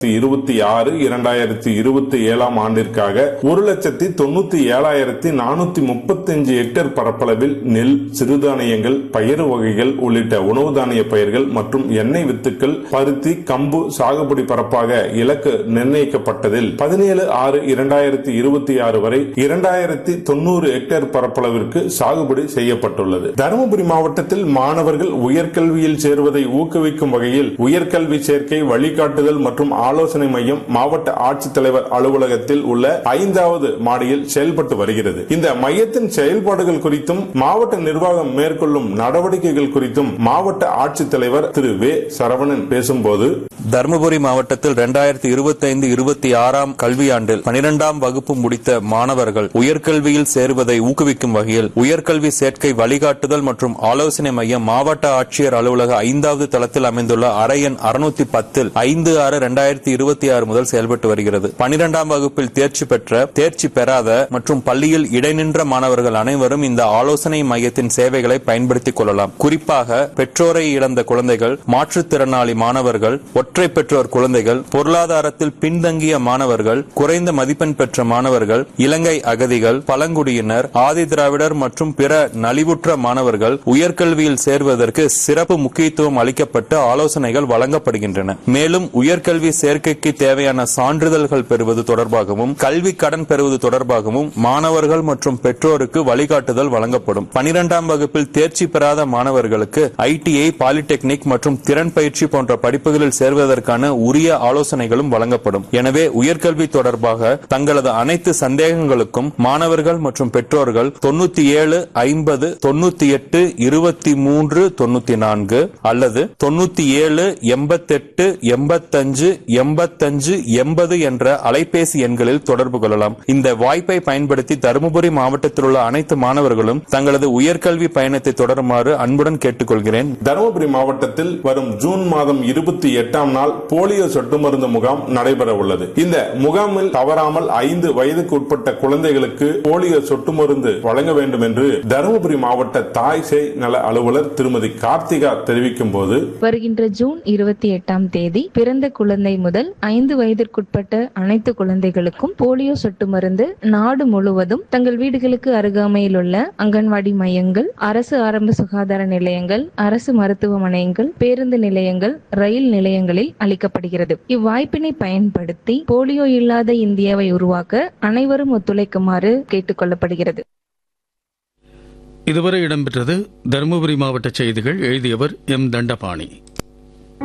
இருபத்தி ஆறு இரண்டாயிரத்தி இருபத்தி ஏழாம் ஆண்டிற்காக ஒரு லட்சத்தி தொண்ணூத்தி ஏழாயிரத்தி நானூத்தி முப்பத்தி அஞ்சு ஹெக்டேர் பரப்பளவில் நெல் சிறுதானியங்கள் பயறு வகைகள் உள்ளிட்ட உணவு தானிய பயிர்கள் மற்றும் எண்ணெய் வித்துக்கள் பருத்தி கம்பு சாகுபடி பரப்பாக இலக்கு நிர்ணயிக்கப்பட்டதில் பதினேழு ஆறு இரண்டாயிரத்தி இருபத்தி ஆறு வரை இரண்டாயிரத்தி தொண்ணூறு ஹெக்டேர் பரப்பளவிற்கு சாகுபடி செய்யப்பட்டுள்ளது தருமபுரி மாவட்டத்தில் மாணவர்கள் உயர்கல்வியில் சேருவதை ஊக்குவிக்கும் வகையில் உயர்கல்வி சேர்க்கை வழிகாட்டுதல் மற்றும் ஆலோசனை மையம் மாவட்ட ஆட்சித்தலைவர் அலுவலகத்தில் உள்ள ஐந்தாவது மாடியில் செயல்பட்டு வருகிறது இந்த மையத்தின் செயல்பாடுகள் குறித்தும் மாவட்ட நிர்வாகம் மேற்கொள்ளும் நடவடிக்கைகள் குறித்தும் மாவட்ட ஆட்சித்தலைவர் திரு வே சரவணன் பேசும்போது தருமபுரி மாவட்டத்தில் இரண்டாயிரத்தி இருபத்தி ஐந்து இருபத்தி ஆறாம் கல்வியாண்டில் பனிரெண்டாம் வகுப்பு முடித்த மாணவர்கள் உயர்கல்வியில் சேருவதை ஊக்குவிக்கும் வகையில் உயர்கல்வி சேர்க்கை வழிகாட்டுதல் மற்றும் ஆலோசனை மையம் மாவட்ட ஆட்சியர் அலுவலக ஐந்தாவது தளத்தில் அமைந்துள்ள அறை எண் அறுநூத்தி பத்தில் ஐந்து ஆறு இரண்டாயிரத்தி இருபத்தி ஆறு முதல் செயல்பட்டு வருகிறது பனிரெண்டாம் வகுப்பில் தேர்ச்சி பெற்ற தேர்ச்சி பெறாத மற்றும் பள்ளியில் இடைநின்ற மாணவர்கள் அனைவரும் இந்த ஆலோசனை மையத்தின் சேவைகளை பயன்படுத்திக் கொள்ளலாம் குறிப்பாக பெற்றோரை இழந்த குழந்தைகள் மாற்றுத்திறனாளி மாணவர்கள் ஒற்றை பெற்றோர் குழந்தைகள் பொருளாதாரத்தில் பின்தங்கிய மாணவர்கள் குறைந்த மதிப்பெண் பெற்ற மாணவர்கள் இலங்கை அகதிகள் பழங்குடியினர் ஆதி திராவிடர் மற்றும் பிற நலிவுற்ற மாணவர்கள் உயர்கல்வியில் சேர்வதற்கு சிறப்பு முக்கியத்துவம் அளிக்கப்பட்டு ஆலோசனைகள் வழங்கப்படுகின்றன மேலும் உயர்கல்வி சேர்க்கைக்கு தேவையான சான்றிதழ்கள் பெறுவது தொடர்பாகவும் கல்வி கடன் பெறுவது தொடர்பாகவும் மாணவர்கள் மற்றும் பெற்றோருக்கு வழிகாட்டுதல் வழங்கப்படும் பனிரெண்டாம் வகுப்பில் தேர்ச்சி பெறாத மாணவர்களுக்கு ஐடிஐ பாலிடெக்னிக் மற்றும் திறன் பயிற்சி போன்ற படிப்புகளில் சேர்வதற்கான உரிய ஆலோசனைகளும் வழங்கப்படும் எனவே உயர்கல்வி தொடர்பாக தங்களது அனைத்து சந்தேகங்களுக்கும் மாணவர்கள் மற்றும் பெற்றோர்கள் தொண்ணூத்தி ஏழு ஐம்பது தொண்ணூத்தி எட்டு இருபத்தி மூன்று தொண்ணூத்தி நான்கு அல்லது தொண்ணூத்தி ஏழு எண்பத்தெட்டு எண்பத்தஞ்சு எண்பத்தஞ்சு எண்பது என்ற அலைபேசி எண்களில் தொடர்பு கொள்ளலாம் இந்த வாய்ப்பை பயன்படுத்தி தருமபுரி மாவட்டத்தில் உள்ள அனைத்து மாணவர்களும் தங்களது உயர்கல்வி பயணத்தை தொடருமாறு அன்புடன் கேட்டுக்கொள்கிறேன் தருமபுரி மாவட்டத்தில் வரும் ஜூன் மாதம் இருபத்தி எட்டாம் நாள் போலியோ சொட்டு மருந்து முகாம் நடைபெற உள்ளது இந்த முகாமில் தவறாமல் ஐந்து வயதுக்கு உட்பட்ட குழந்தைகளுக்கு போலியோ சொட்டு மருந்து வழங்க வேண்டும் என்று தருமபுரி மாவட்ட தாய் சேய் நல அலுவலர் திருமதி கார்த்திகா தெரிவிக்கும் போது வருகின்ற ஜூன் இருபத்தி எட்டாம் தேதி பிறந்த குழந்தை முதல் ஐந்து வயதிற்குட்பட்ட அனைத்து குழந்தைகளுக்கும் போலியோ சொட்டு மருந்து நாடு முழுவதும் தங்கள் வீடுகளுக்கு அருகாமையில் உள்ள அங்கன்வாடி மையங்கள் அரசு ஆரம்ப சுகாதார நிலையங்கள் அரசு மருத்துவமனைகள் பேருந்து நிலையங்கள் ரயில் நிலையங்களில் அளிக்கப்படுகிறது இவ்வாய்ப்பினை பயன்படுத்தி போலியோ இல்லாத இந்தியாவை உருவாக்க அனைவரும் ஒத்துழைக்குமாறு கேட்டுக் கொள்ளப்படுகிறது இதுவரை இடம்பெற்றது தருமபுரி மாவட்ட செய்திகள் எழுதியவர் எம் தண்டபாணி